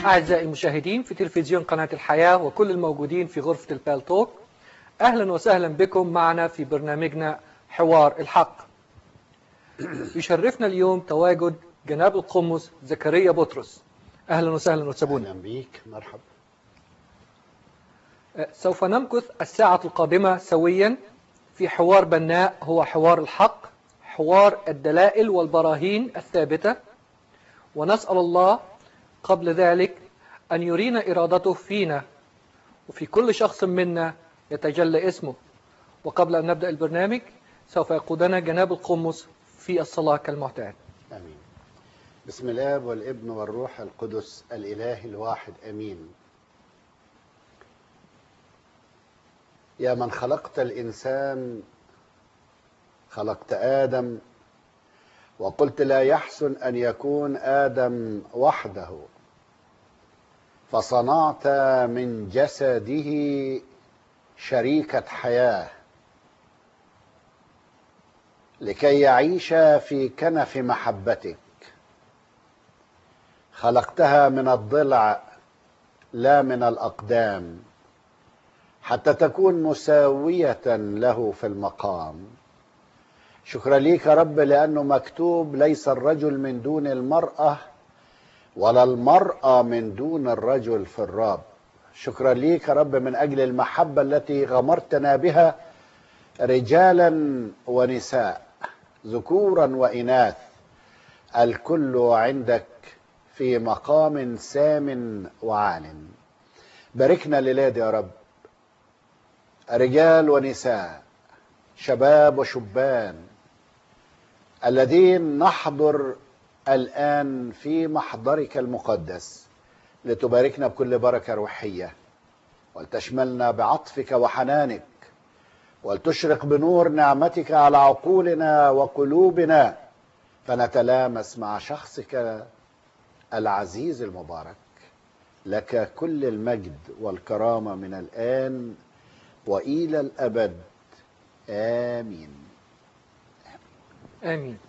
أعزائي المشاهدين في تلفزيون قناة الحياة وكل الموجودين في غرفة البال توك أهلا وسهلا بكم معنا في برنامجنا حوار الحق يشرفنا اليوم تواجد جناب القمص زكريا بطرس أهلا وسهلا وتسابونا اهلا بيك مرحبا سوف نمكث الساعة القادمة سويا في حوار بناء هو حوار الحق حوار الدلائل والبراهين الثابتة ونسأل الله قبل ذلك أن يرينا إرادته فينا وفي كل شخص منا يتجلى اسمه وقبل أن نبدأ البرنامج سوف يقودنا جناب القمص في الصلاة كالمعتاد امين بسم الاب والابن والروح القدس الاله الواحد امين يا من خلقت الانسان خلقت ادم وقلت لا يحسن ان يكون ادم وحده فصنعت من جسده شريكه حياه لكي يعيش في كنف محبتك خلقتها من الضلع لا من الاقدام حتى تكون مساويه له في المقام شكرا ليك يا رب لانه مكتوب ليس الرجل من دون المراه ولا المراه من دون الرجل في الرب شكرا ليك يا رب من اجل المحبه التي غمرتنا بها رجالا ونساء ذكورا واناث الكل عندك في مقام سام وعال باركنا الليلة دي يا رب رجال ونساء شباب وشبان الذين نحضر الآن في محضرك المقدس لتباركنا بكل بركة روحية ولتشملنا بعطفك وحنانك ولتشرق بنور نعمتك على عقولنا وقلوبنا فنتلامس مع شخصك العزيز المبارك لك كل المجد والكرامة من الآن وإلى الأبد آمين آمين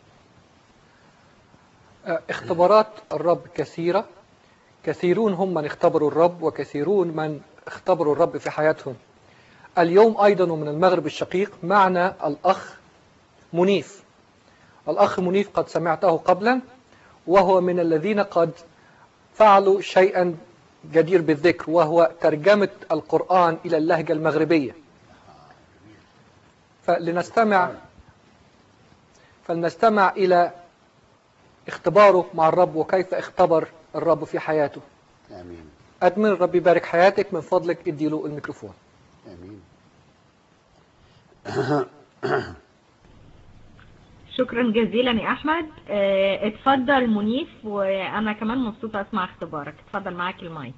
اختبارات الرب كثيرة كثيرون هم من اختبروا الرب وكثيرون من اختبروا الرب في حياتهم اليوم أيضا ومن المغرب الشقيق معنا الأخ منيف الأخ منيف قد سمعته قبلا وهو من الذين قد فعلوا شيئا جدير بالذكر وهو ترجمة القرآن إلى اللهجة المغربية فلنستمع فلنستمع إلى اختباره مع الرب وكيف اختبر الرب في حياته آمين أدمن الرب يبارك حياتك من فضلك ادي له الميكروفون آمين شكرا جزيلا يا احمد اه، اتفضل منيف وانا كمان مبسوطه اسمع اختبارك اتفضل معاك المايك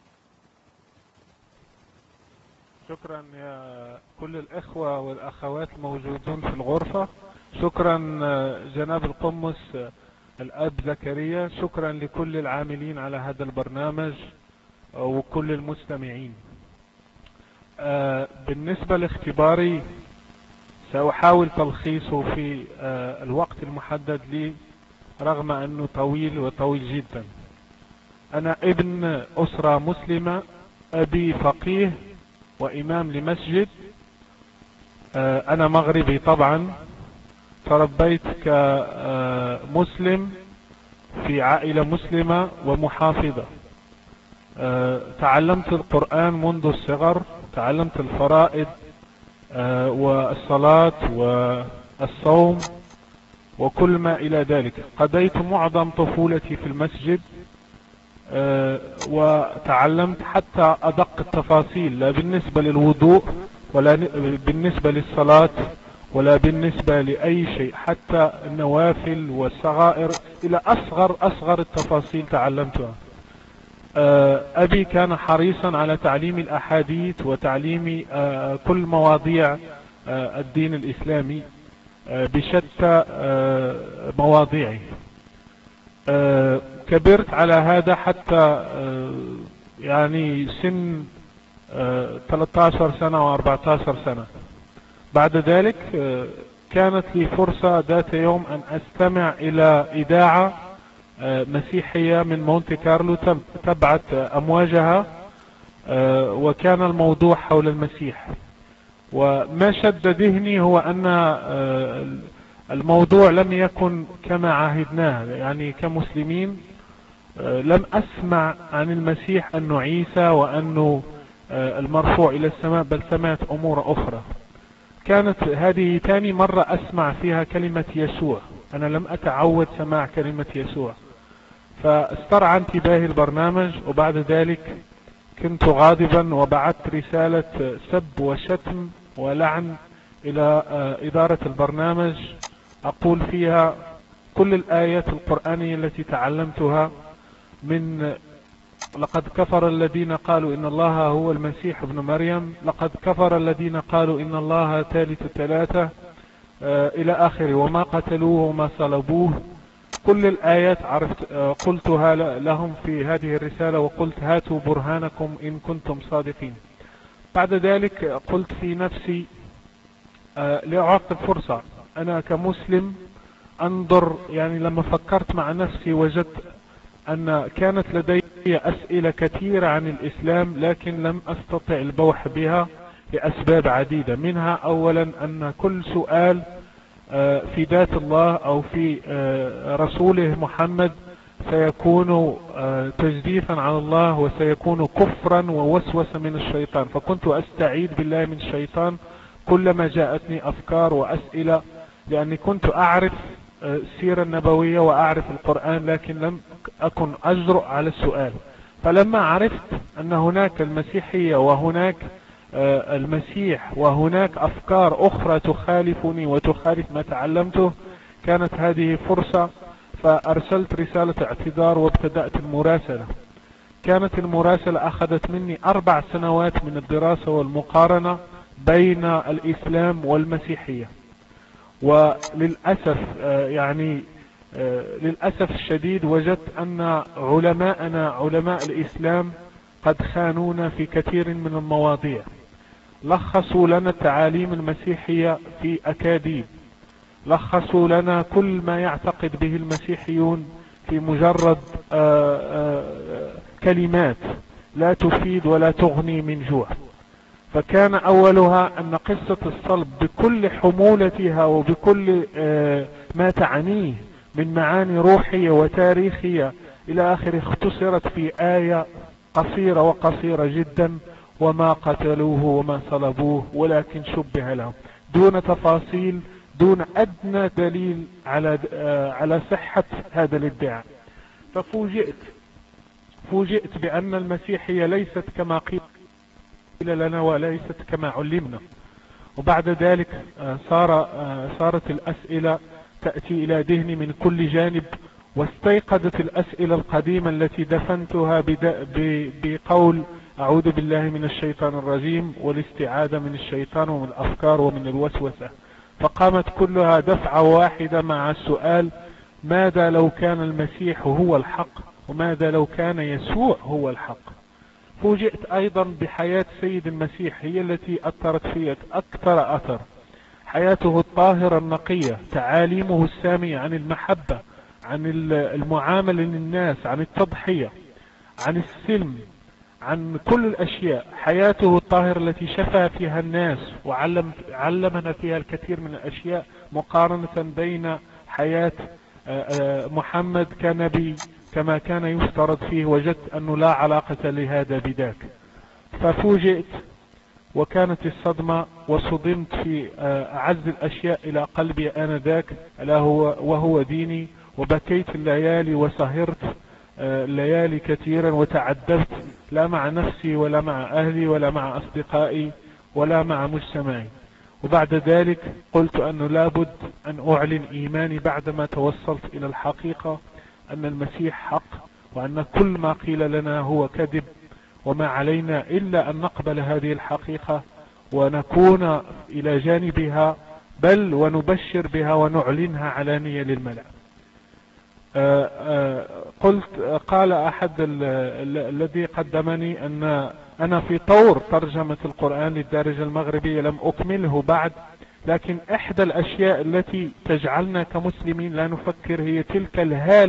شكرا يا كل الإخوة والأخوات الموجودون في الغرفة شكرا آه، جناب القمص آه، الأب زكريا شكرا لكل العاملين على هذا البرنامج آه، وكل المستمعين آه، بالنسبة لاختباري سأحاول تلخيصه في آه، الوقت المحدد لي رغم أنه طويل وطويل جدا أنا ابن أسرة مسلمة أبي فقيه وإمام لمسجد آه، أنا مغربي طبعا تربيت كمسلم في عائلة مسلمة ومحافظة آه، تعلمت القرآن منذ الصغر تعلمت الفرائض آه، والصلاة والصوم وكل ما إلى ذلك قضيت معظم طفولتي في المسجد آه، وتعلمت حتى أدق التفاصيل لا بالنسبة للوضوء ولا ن- بالنسبة للصلاة ولا بالنسبة لأي شيء حتى النوافل والصغائر إلى أصغر أصغر التفاصيل تعلمتها آه، أبي كان حريصا على تعليم الأحاديث وتعليم آه، كل مواضيع آه، الدين الإسلامي آه، بشتى آه، مواضيعه آه، كبرت على هذا حتى آه، يعني سن آه، 13 سنة و14 سنة بعد ذلك آه، كانت لي فرصة ذات يوم أن أستمع إلى إذاعة آه، مسيحية من مونتي كارلو تب- تبعت أمواجها آه، وكان الموضوع حول المسيح وما شد ذهني هو أن آه، الموضوع لم يكن كما عاهدناه يعني كمسلمين آه، لم أسمع عن المسيح أنه عيسى وأنه آه، المرفوع إلى السماء بل سمعت أمور أخرى كانت هذه ثاني مرة أسمع فيها كلمة يسوع أنا لم أتعود سماع كلمة يسوع فاسترعى انتباهي البرنامج وبعد ذلك كنت غاضبا وبعثت رسالة سب وشتم ولعن إلى آه، إدارة البرنامج أقول فيها كل الآيات القرآنية التي تعلمتها من لقد كفر الذين قالوا إن الله هو المسيح ابن مريم لقد كفر الذين قالوا إن الله ثالث ثلاثة آه، إلى آخره وما قتلوه وما صلبوه كل الآيات عرفت آه، قلتها ل- لهم في هذه الرسالة وقلت هاتوا برهانكم إن كنتم صادقين بعد ذلك قلت في نفسي آه، لأعطي فرصة أنا كمسلم أنظر يعني لما فكرت مع نفسي وجدت أن كانت لدي أسئلة كثيرة عن الإسلام لكن لم أستطع البوح بها لأسباب عديدة منها أولا أن كل سؤال آه، في ذات الله أو في آه، رسوله محمد سيكون آه، تجديفا على الله وسيكون كفرا ووسوسة من الشيطان فكنت أستعيذ بالله من الشيطان كلما جاءتني أفكار وأسئلة لأني كنت أعرف آه، السيرة النبوية وأعرف القرآن لكن لم أكن أجرؤ على السؤال فلما عرفت أن هناك المسيحية وهناك آه، المسيح وهناك أفكار أخرى تخالفني وتخالف ما تعلمته كانت هذه فرصة فأرسلت رسالة اعتذار وابتدأت المراسلة كانت المراسلة أخذت مني أربع سنوات من الدراسة والمقارنة بين الإسلام والمسيحية وللأسف آه، يعني آه، للأسف الشديد وجدت أن علماءنا علماء الإسلام قد خانونا في كثير من المواضيع لخصوا لنا التعاليم المسيحية في أكاذيب لخصوا لنا كل ما يعتقد به المسيحيون في مجرد آه، آه، كلمات لا تفيد ولا تغني من جوع فكان أولها أن قصة الصلب بكل حمولتها وبكل آه، ما تعنيه من معاني روحية وتاريخية إلى آخره اختصرت في آية قصيرة وقصيرة جدا وما قتلوه وما صلبوه ولكن شبه لهم دون تفاصيل دون أدنى دليل على آه، على صحة هذا الادعاء ففوجئت فوجئت بأن المسيحية ليست كما قيل لنا وليست كما علمنا وبعد ذلك آه، صار آه، صارت الأسئلة تأتي إلى ذهني من كل جانب واستيقظت الأسئلة القديمة التي دفنتها بد- ب- بقول أعوذ بالله من الشيطان الرجيم والاستعاذة من الشيطان ومن الأفكار ومن الوسوسة فقامت كلها دفعة واحدة مع السؤال ماذا لو كان المسيح هو الحق وماذا لو كان يسوع هو الحق فوجئت أيضا بحياة سيد المسيح هي التي أثرت في أكثر أثر حياته الطاهرة النقية تعاليمه السامية عن المحبة عن ال- المعاملة للناس عن التضحية عن السلم عن كل الأشياء حياته الطاهرة التي شفى فيها الناس وعلم علمنا فيها الكثير من الأشياء مقارنة بين حياة آه، آه، محمد كنبي كما كان يفترض فيه وجدت أنه لا علاقة لهذا بذاك ففوجئت وكانت الصدمة وصدمت في آه، أعز الأشياء إلى قلبي آنذاك ألا هو وهو ديني وبكيت الليالي وسهرت آه، الليالي كثيرا وتعذبت لا مع نفسي ولا مع أهلي ولا مع أصدقائي ولا مع مجتمعي وبعد ذلك قلت أنه لابد أن أعلن إيماني بعدما توصلت إلى الحقيقة أن المسيح حق وأن كل ما قيل لنا هو كذب وما علينا إلا أن نقبل هذه الحقيقة ونكون إلى جانبها بل ونبشر بها ونعلنها علانية للملأ آه، آه، قلت قال أحد ال- ال- الذي قدمني أن أنا في طور ترجمة القرآن للدارجة المغربية لم أكمله بعد لكن إحدى الأشياء التي تجعلنا كمسلمين لا نفكر هي تلك الهالة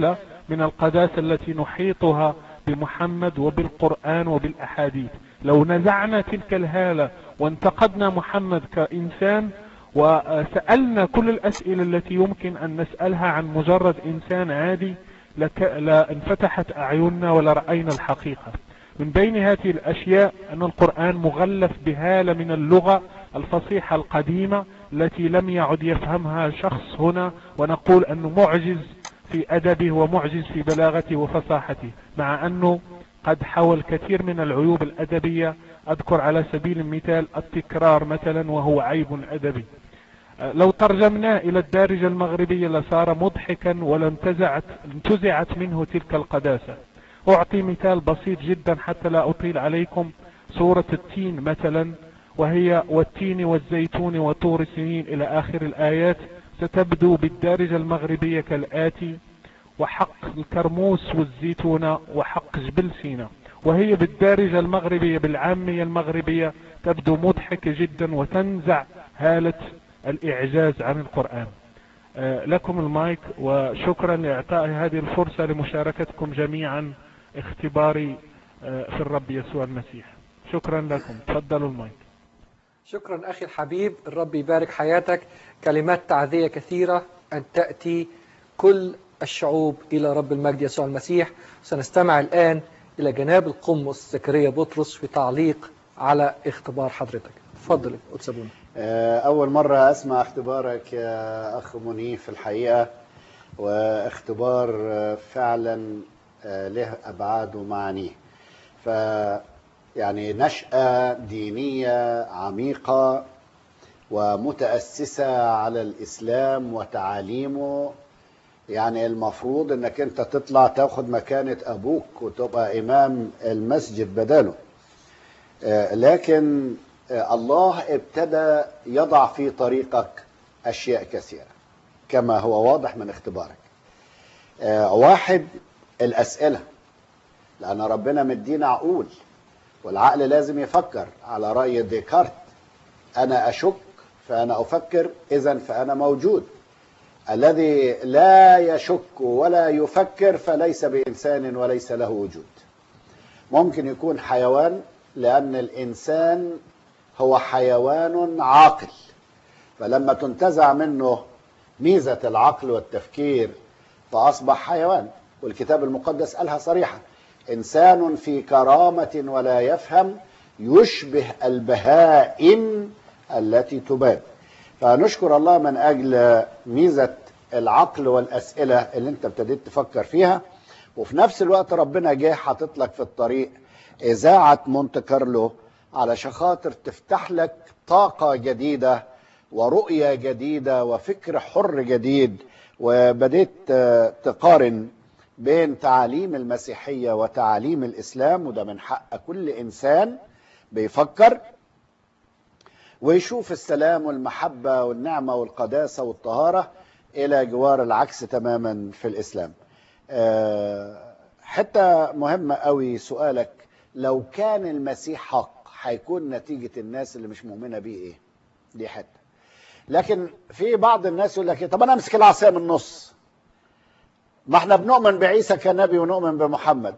من القداسة التي نحيطها بمحمد وبالقرآن وبالأحاديث لو نزعنا تلك الهالة وانتقدنا محمد كإنسان وسألنا كل الأسئلة التي يمكن أن نسألها عن مجرد إنسان عادي لك لانفتحت أعيننا ولرأينا الحقيقة من بين هذه الأشياء أن القرآن مغلف بهالة من اللغة الفصيحة القديمة التي لم يعد يفهمها شخص هنا ونقول أنه معجز في أدبه ومعجز في بلاغته وفصاحته مع أنه قد حوى الكثير من العيوب الأدبية أذكر على سبيل المثال التكرار مثلا وهو عيب أدبي لو ترجمناه إلى الدارجة المغربية لصار مضحكا ولانتزعت انتزعت منه تلك القداسة أعطي مثال بسيط جدا حتى لا أطيل عليكم سورة التين مثلا وهي والتين والزيتون وطور سنين إلى آخر الآيات ستبدو بالدارجة المغربية كالآتي وحق الكرموس والزيتون وحق جبل سينا وهي بالدارجة المغربية بالعامية المغربية تبدو مضحكة جدا وتنزع هالة الإعجاز عن القرآن لكم المايك وشكرا لإعطاء هذه الفرصة لمشاركتكم جميعا اختباري في الرب يسوع المسيح شكرا لكم تفضلوا المايك شكرا أخي الحبيب الرب يبارك حياتك كلمات تعذية كثيرة أن تأتي كل الشعوب إلى رب المجد يسوع المسيح سنستمع الآن إلى جناب القمص زكريا بطرس في تعليق على اختبار حضرتك تفضل أتسابونا أول مرة أسمع اختبارك يا أخ منيف في الحقيقة واختبار فعلا له أبعاد ومعانيه ف يعني نشأة دينية عميقة ومتأسسة على الإسلام وتعاليمه يعني المفروض انك انت تطلع تاخد مكانة ابوك وتبقى امام المسجد بداله لكن الله ابتدى يضع في طريقك اشياء كثيرة كما هو واضح من اختبارك واحد الاسئلة لان ربنا مدينا عقول والعقل لازم يفكر على رأي ديكارت انا اشك فانا افكر اذا فانا موجود الذي لا يشك ولا يفكر فليس بإنسان وليس له وجود ممكن يكون حيوان لأن الإنسان هو حيوان عاقل فلما تنتزع منه ميزة العقل والتفكير فأصبح حيوان والكتاب المقدس قالها صريحة إنسان في كرامة ولا يفهم يشبه البهائم التي تبان فنشكر الله من أجل ميزة العقل والأسئلة اللي انت ابتديت تفكر فيها وفي نفس الوقت ربنا جه حاطط لك في الطريق إذاعة مونت كارلو علشان خاطر تفتح لك طاقة جديدة ورؤية جديدة وفكر حر جديد وبديت تقارن بين تعاليم المسيحية وتعاليم الإسلام وده من حق كل إنسان بيفكر ويشوف السلام والمحبة والنعمة والقداسة والطهارة إلى جوار العكس تماما في الإسلام حتى مهمة قوي سؤالك لو كان المسيح حق هيكون نتيجة الناس اللي مش مؤمنة بيه إيه دي حتة لكن في بعض الناس يقول لك طب أنا أمسك العصاية من النص ما احنا بنؤمن بعيسى كنبي ونؤمن بمحمد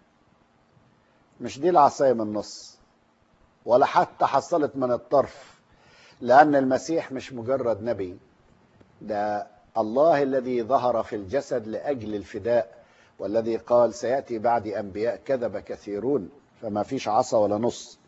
مش دي العصاية من النص ولا حتى حصلت من الطرف لأن المسيح مش مجرد نبي ده الله الذي ظهر في الجسد لأجل الفداء والذي قال سيأتي بعد أنبياء كذب كثيرون فما فيش عصا ولا نص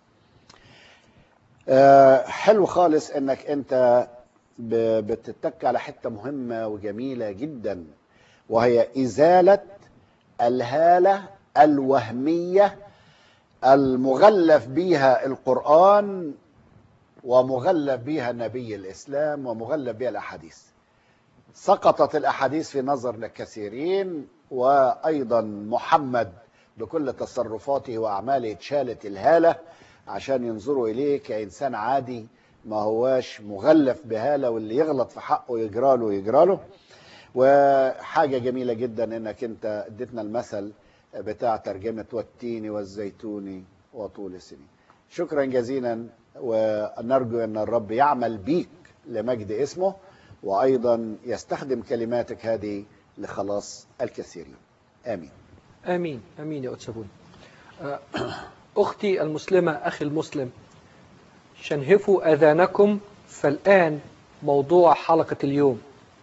حلو خالص انك انت بتتك على حتة مهمة وجميلة جدا وهي إزالة الهالة الوهمية المغلف بها القرآن ومغلف بها نبي الإسلام ومغلف بها الأحاديث سقطت الأحاديث في نظر الكثيرين وأيضا محمد بكل تصرفاته وأعماله اتشالت الهالة عشان ينظروا إليه كإنسان عادي ما هواش مغلف بهالة واللي يغلط في حقه يجراله يجراله وحاجة جميلة جدا انك انت اديتنا المثل بتاع ترجمة والتين والزيتون وطول السنين شكرا جزيلا ونرجو ان الرب يعمل بيك لمجد اسمه وايضا يستخدم كلماتك هذه لخلاص الكثيرين آمين آمين آمين يا أتسابون آه، أختي المسلمة أخي المسلم شنهفوا أذانكم فالآن موضوع حلقة اليوم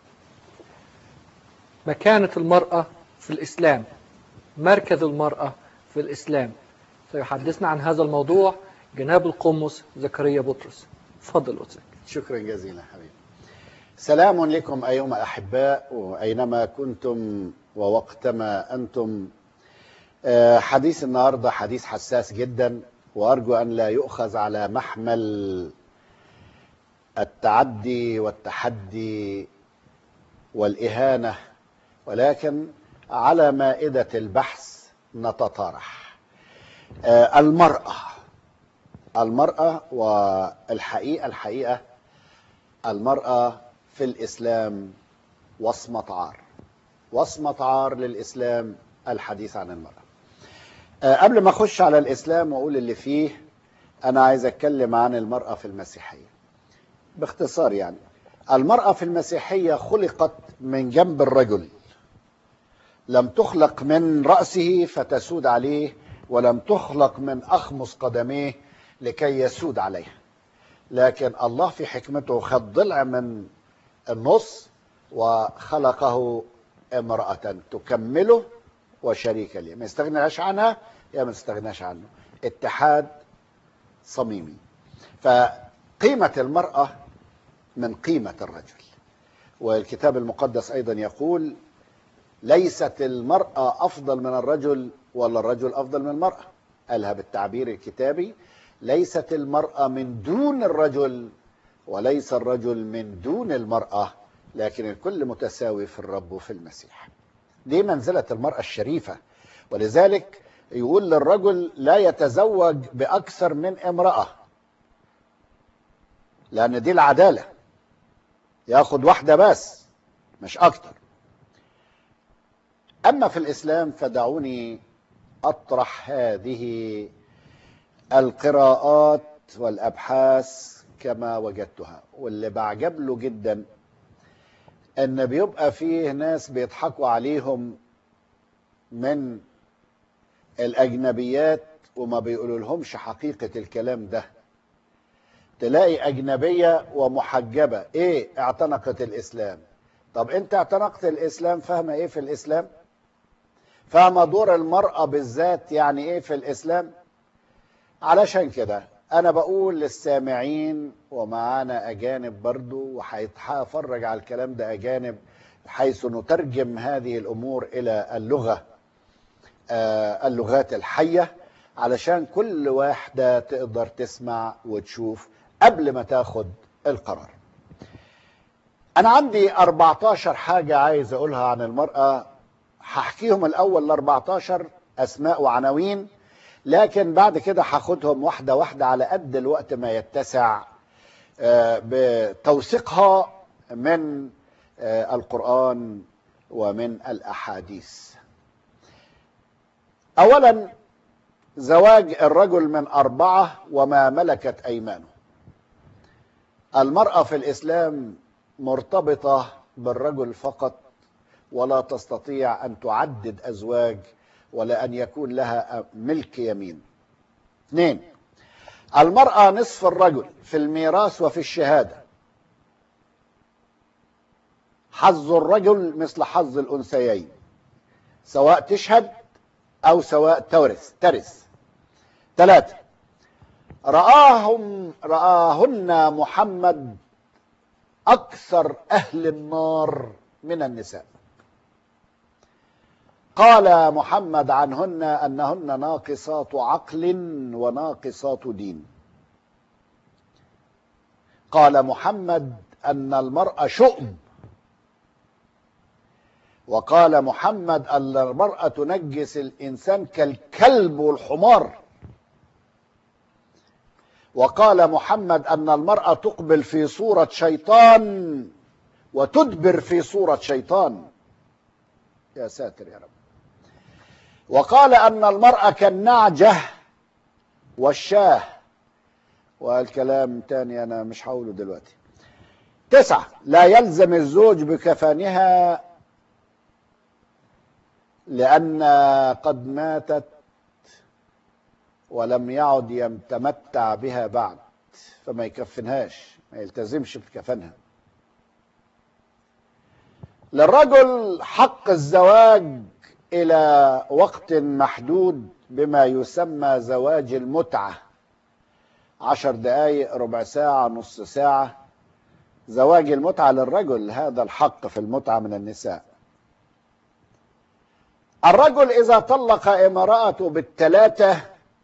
مكانة المرأة في الإسلام مركز المرأة في الإسلام سيحدثنا عن هذا الموضوع جناب القمص زكريا بطرس تفضل أستاذ شكرا جزيلا حبيبي سلام لكم أيها الأحباء وأينما كنتم ووقتما أنتم آه، حديث النهاردة حديث حساس جدا وأرجو أن لا يؤخذ على محمل التعدي والتحدي والإهانة ولكن على مائدة البحث نتطارح آه، المرأة المرأة والحقيقة الحقيقة المرأة في الإسلام وصمة عار وصمة عار للإسلام الحديث عن المرأة آه، قبل ما أخش على الإسلام وأقول اللي فيه أنا عايز أتكلم عن المرأة في المسيحية باختصار يعني المرأة في المسيحية خلقت من جنب الرجل لم تخلق من رأسه فتسود عليه ولم تخلق من أخمص قدميه لكي يسود عليها لكن الله في حكمته خد ضلع من النص وخلقه امرأة تكمله وشريكا ليه ما يستغناش عنها يا ما يستغناش عنه اتحاد صميمي فقيمة المرأة من قيمة الرجل والكتاب المقدس أيضا يقول ليست المرأة أفضل من الرجل ولا الرجل أفضل من المرأة قالها بالتعبير الكتابي ليست المرأة من دون الرجل وليس الرجل من دون المرأة لكن الكل متساوي في الرب وفي المسيح دي منزلة المرأة الشريفة ولذلك يقول للرجل لا يتزوج بأكثر من امرأة لأن دي العدالة ياخد واحدة بس مش أكتر أما في الإسلام فدعوني أطرح هذه القراءات والأبحاث كما وجدتها واللي بعجب له جدا ان بيبقى فيه ناس بيضحكوا عليهم من الاجنبيات وما بيقولوا لهمش حقيقة الكلام ده تلاقي اجنبية ومحجبة ايه اعتنقت الاسلام طب انت اعتنقت الاسلام فاهمة ايه في الاسلام فاهمة دور المرأة بالذات يعني ايه في الاسلام علشان كده انا بقول للسامعين ومعانا اجانب برضو وهيتفرج على الكلام ده اجانب حيث نترجم هذه الامور الى اللغه آه اللغات الحيه علشان كل واحده تقدر تسمع وتشوف قبل ما تاخد القرار انا عندي 14 حاجه عايز اقولها عن المراه هحكيهم الاول ال 14 اسماء وعناوين لكن بعد كده هاخدهم واحده واحده على قد الوقت ما يتسع بتوثيقها من القران ومن الاحاديث اولا زواج الرجل من اربعه وما ملكت ايمانه المراه في الاسلام مرتبطه بالرجل فقط ولا تستطيع ان تعدد ازواج ولا أن يكون لها ملك يمين اثنين المرأة نصف الرجل في الميراث وفي الشهادة حظ الرجل مثل حظ الأنثيين سواء تشهد أو سواء تورث ترث ثلاثة رآهم رآهن محمد أكثر أهل النار من النساء قال محمد عنهن انهن ناقصات عقل وناقصات دين قال محمد ان المراه شؤم وقال محمد ان المراه تنجس الانسان كالكلب والحمار وقال محمد ان المراه تقبل في صوره شيطان وتدبر في صوره شيطان يا ساتر يا رب وقال أن المرأة كالنعجة والشاه والكلام تاني أنا مش هقوله دلوقتي تسعة لا يلزم الزوج بكفانها لأن قد ماتت ولم يعد يتمتع بها بعد فما يكفنهاش ما يلتزمش بكفنها للرجل حق الزواج إلى وقت محدود بما يسمى زواج المتعة عشر دقايق ربع ساعة نص ساعة زواج المتعة للرجل هذا الحق في المتعة من النساء الرجل إذا طلق امرأته بالثلاثة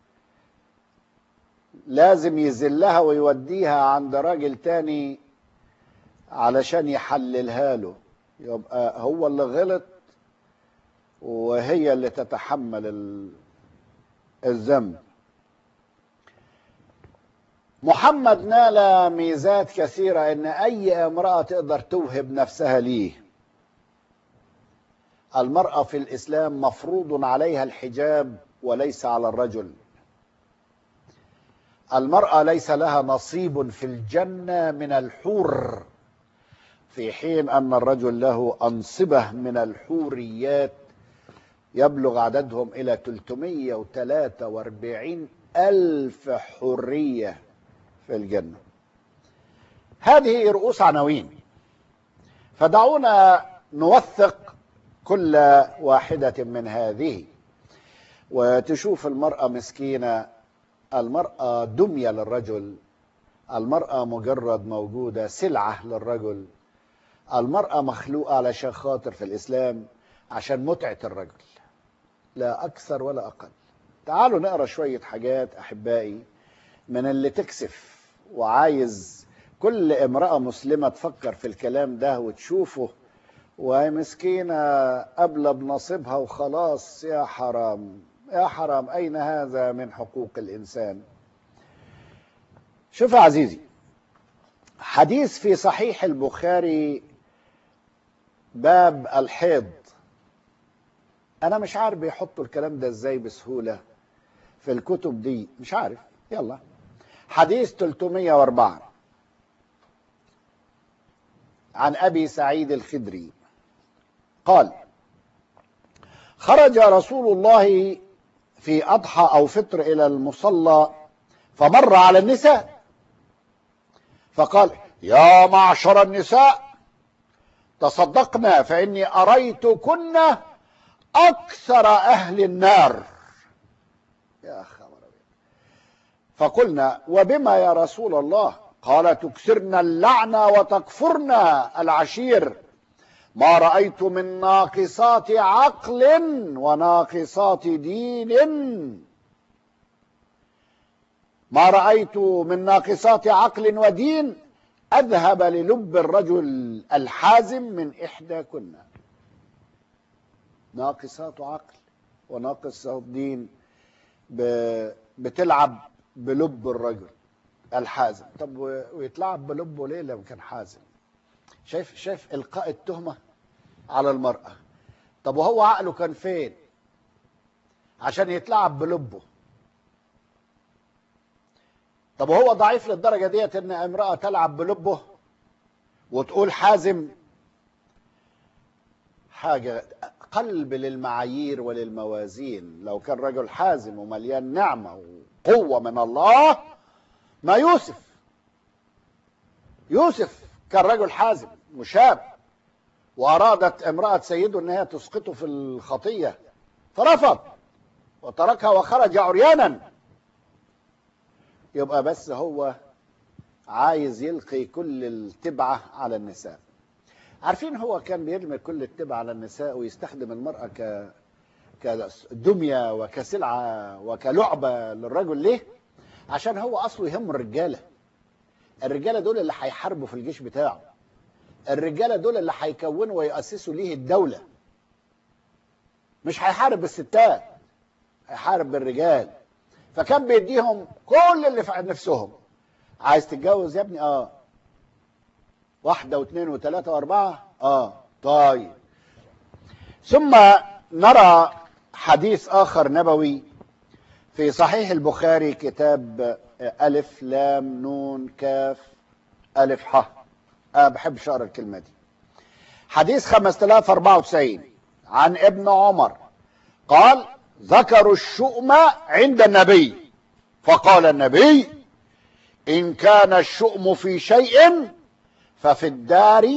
لازم يذلها ويوديها عند راجل تاني علشان يحللها له يبقى هو اللي غلط وهي اللي تتحمل ال- الذنب محمد نال ميزات كثيرة ان اي امرأة تقدر توهب نفسها ليه المرأة في الاسلام مفروض عليها الحجاب وليس على الرجل المرأة ليس لها نصيب في الجنة من الحور في حين أن الرجل له أنصبة من الحوريات يبلغ عددهم إلى 343 ألف حرية في الجنة هذه رؤوس عناوين فدعونا نوثق كل واحدة من هذه وتشوف المرأة مسكينة المرأة دمية للرجل المرأة مجرد موجودة سلعة للرجل المرأة مخلوقة علشان خاطر في الإسلام عشان متعة الرجل لا أكثر ولا أقل تعالوا نقرأ شوية حاجات أحبائي من اللي تكسف وعايز كل امرأة مسلمة تفكر في الكلام ده وتشوفه وهي مسكينة قبل بنصيبها وخلاص يا حرام يا حرام أين هذا من حقوق الإنسان شوف يا عزيزي حديث في صحيح البخاري باب الحيض أنا مش عارف بيحطوا الكلام ده إزاي بسهولة في الكتب دي مش عارف يلا حديث 304 عن أبي سعيد الخدري قال خرج رسول الله في أضحى أو فطر إلى المصلى فمر على النساء فقال يا معشر النساء تصدقنا فإني أريتكن أكثر أهل النار يا خبر أبيض. فقلنا وبما يا رسول الله قال تكثرن اللعنة وتكفرن العشير ما رأيت من ناقصات عقل وناقصات دين ما رأيت من ناقصات عقل ودين أذهب للب الرجل الحازم من إحداكن ناقصات عقل وناقصات دين ب- بتلعب بلب الرجل الحازم طب و- ويتلعب بلبه ليه لو كان حازم شايف شايف القاء التهمه على المراه طب وهو عقله كان فين عشان يتلعب بلبه طب وهو ضعيف للدرجه ديت ان امراه تلعب بلبه وتقول حازم حاجه قلب للمعايير وللموازين لو كان رجل حازم ومليان نعمه وقوه من الله ما يوسف يوسف كان رجل حازم مشاب وارادت امراه سيده ان هي تسقطه في الخطيه فرفض وتركها وخرج عريانا يبقى بس هو عايز يلقي كل التبعه على النساء عارفين هو كان بيرمي كل التبعه على النساء ويستخدم المراه ك كدميه وكسلعه وكلعبه للرجل ليه؟ عشان هو اصله يهم الرجاله الرجاله دول اللي هيحاربوا في الجيش بتاعه الرجاله دول اللي هيكونوا ويأسسوا ليه الدوله مش هيحارب الستات هيحارب بالرجال فكان بيديهم كل اللي في نفسهم عايز تتجوز يا ابني اه واحده واثنين وثلاثه واربعه اه طيب ثم نرى حديث اخر نبوي في صحيح البخاري كتاب ألف لام نون كاف ألف ح أنا بحب أقرأ الكلمة دي حديث 5094 عن ابن عمر قال ذكروا الشؤم عند النبي فقال النبي إن كان الشؤم في شيء ففي الدار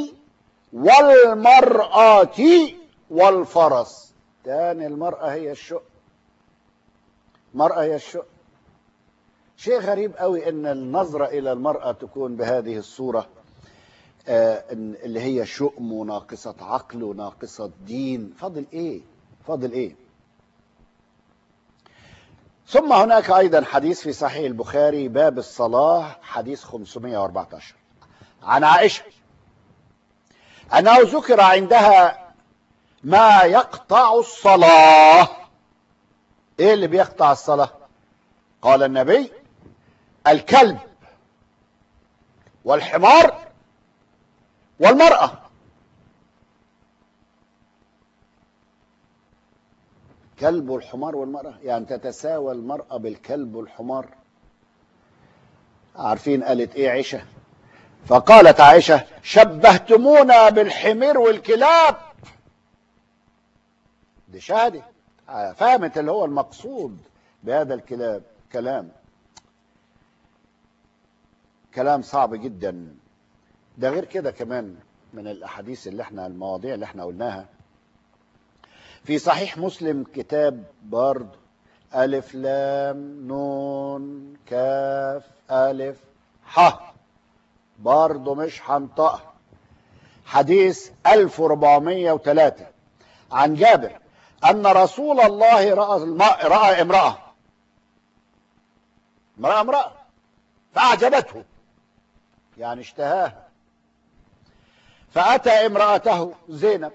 والمرأة والفرس تاني المرأة هي الشؤم المرأة هي الشؤم شيء غريب قوي ان النظرة الى المرأة تكون بهذه الصورة آه اللي هي شؤم وناقصة عقل وناقصة دين فاضل ايه فاضل ايه ثم هناك ايضا حديث في صحيح البخاري باب الصلاة حديث 514 عن عائشة انه ذكر عندها ما يقطع الصلاة ايه اللي بيقطع الصلاة قال النبي الكلب والحمار والمرأة كلب والحمار والمرأة يعني تتساوى المرأة بالكلب والحمار عارفين قالت ايه عائشة فقالت عائشة شبهتمونا بالحمير والكلاب دي شهدت فهمت اللي هو المقصود بهذا الكلام كلام كلام صعب جدا ده غير كده كمان من الاحاديث اللي احنا المواضيع اللي احنا قلناها في صحيح مسلم كتاب برضه ألف لام نون كاف ألف ح برضه مش هنطقها حديث 1403 عن جابر أن رسول الله رأى, الماء رأى امرأة امرأة امرأة فأعجبته يعني اشتهاها فأتى امرأته زينب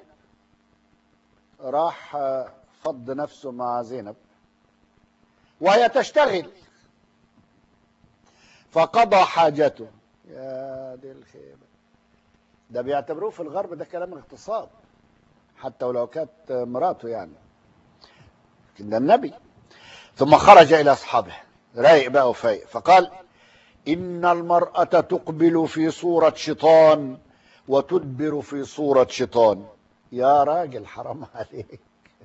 راح فض نفسه مع زينب وهي تشتغل فقضى حاجته يا دي الخيبة ده بيعتبروه في الغرب ده كلام اغتصاب حتى ولو كانت مراته يعني لكن ده النبي ثم خرج إلى أصحابه رايق بقى وفايق فقال إن المرأة تقبل في صورة شيطان وتدبر في صورة شيطان يا راجل حرام عليك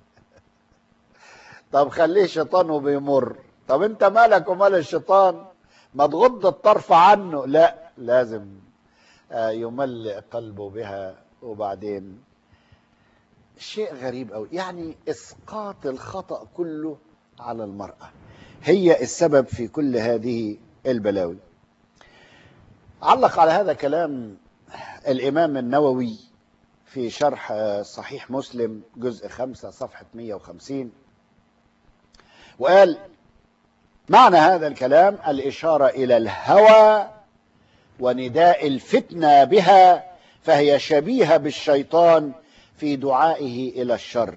طب خليه شيطان وبيمر طب انت مالك ومال الشيطان ما تغض الطرف عنه لا لازم يملئ قلبه بها وبعدين شيء غريب قوي يعني اسقاط الخطا كله على المراه هي السبب في كل هذه البلاوي علق على هذا كلام الامام النووي في شرح صحيح مسلم جزء خمسة صفحة 150 وقال معنى هذا الكلام الإشارة إلى الهوى ونداء الفتنة بها فهي شبيهة بالشيطان في دعائه إلى الشر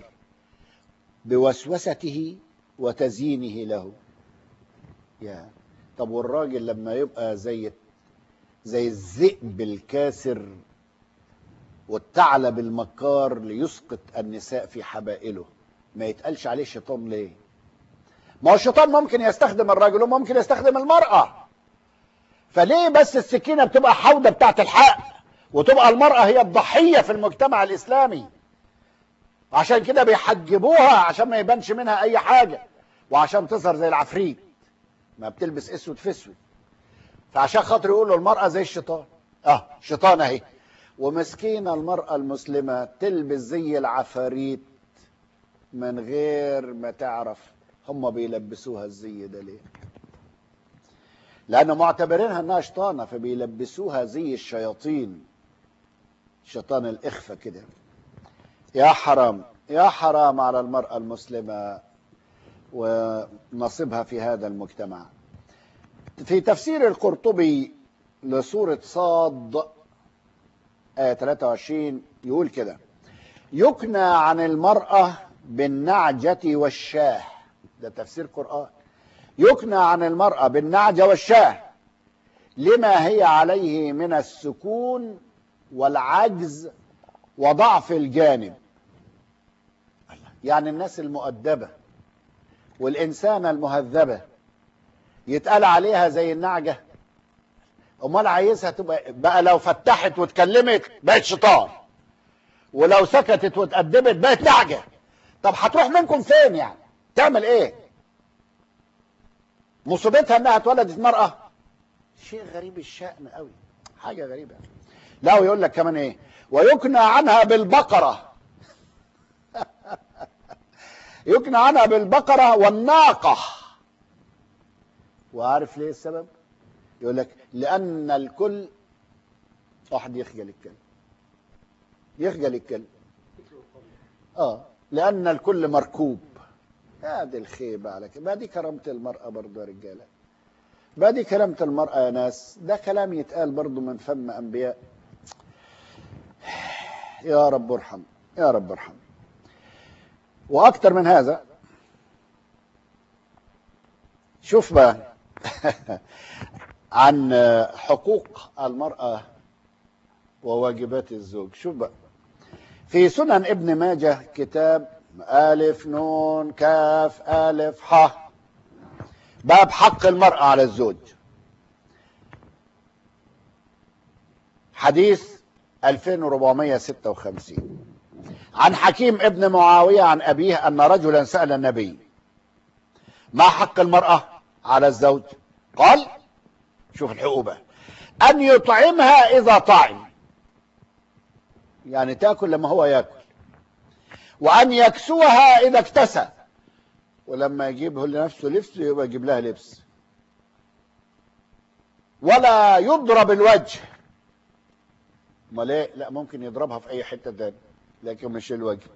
بوسوسته وتزيينه له يا طب والراجل لما يبقى زي زي الذئب الكاسر والثعلب المكار ليسقط النساء في حبائله ما يتقالش عليه شيطان ليه ما هو الشيطان ممكن يستخدم الرجل وممكن يستخدم المرأة فليه بس السكينة بتبقى حوضة بتاعت الحق وتبقى المرأة هي الضحية في المجتمع الإسلامي عشان كده بيحجبوها عشان ما يبانش منها أي حاجة وعشان تظهر زي العفريت ما بتلبس اسود في اسود فعشان خاطر يقولوا المرأة زي الشيطان اه شيطان اهي ومسكينة المرأة المسلمة تلبس زي العفاريت من غير ما تعرف هم بيلبسوها الزي ده ليه لأنه معتبرينها انها شيطانة فبيلبسوها زي الشياطين شيطان الإخفة كده يا حرام يا حرام على المرأة المسلمة ونصيبها في هذا المجتمع في تفسير القرطبي لسورة صاد آية 23 يقول كده يكنى عن المرأة بالنعجة والشاه ده تفسير قرآن يكنى عن المرأة بالنعجة والشاه لما هي عليه من السكون والعجز وضعف الجانب يعني الناس المؤدبة والإنسانة المهذبة يتقال عليها زي النعجة امال عايزها تبقى بقى لو فتحت واتكلمت بقت شيطان ولو سكتت واتأدبت بقت نعجة طب هتروح منكم فين يعني تعمل ايه مصيبتها انها اتولدت مرأة شيء غريب الشأن قوي حاجة غريبة لا ويقول لك كمان ايه ويكنى عنها بالبقرة يكنى عنها بالبقرة والناقة وعارف ليه السبب يقول لك لأن الكل واحد يخجل الكلب يخجل الكلب اه لأن الكل مركوب هذه الخيبة على كده ما دي كرامة المرأة برضه يا رجالة ما دي كرامة المرأة يا ناس ده كلام يتقال برضه من فم أنبياء يا رب ارحم يا رب ارحم وأكتر من هذا شوف بقى عن حقوق المرأة وواجبات الزوج شوف بقى في سنن ابن ماجه كتاب ألف نون كاف ألف ح باب حق المرأة على الزوج حديث 2456 عن حكيم ابن معاوية عن أبيه أن رجلا سأل النبي ما حق المرأة على الزوج قال شوف الحقوق أن يطعمها إذا طعم يعني تاكل لما هو ياكل وأن يكسوها إذا اكتسى ولما يجيبه لنفسه لبس يبقى يجيب لها لبس ولا يضرب الوجه امال ايه لا ممكن يضربها في اي حته تاني لكن مش الوجه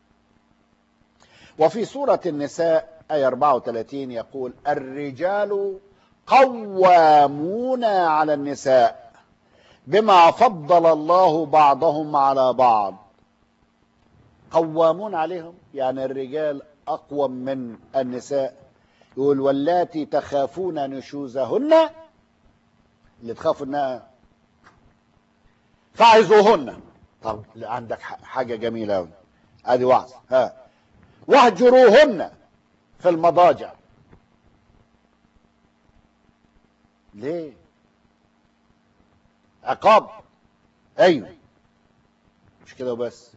وفي سورة النساء آية 34 يقول الرجال قوامون على النساء بما فضل الله بعضهم على بعض قوامون عليهم يعني الرجال أقوم من النساء يقول واللاتي تخافون نشوزهن اللي تخافوا انها فعظوهن طب عندك حاجة جميلة أوي ادي وعظ ها واهجروهن في المضاجع ليه عقاب ايوه مش كده وبس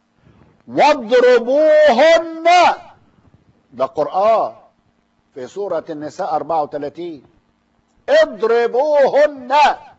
واضربوهن ده قرآن في سورة النساء 34 اضربوهن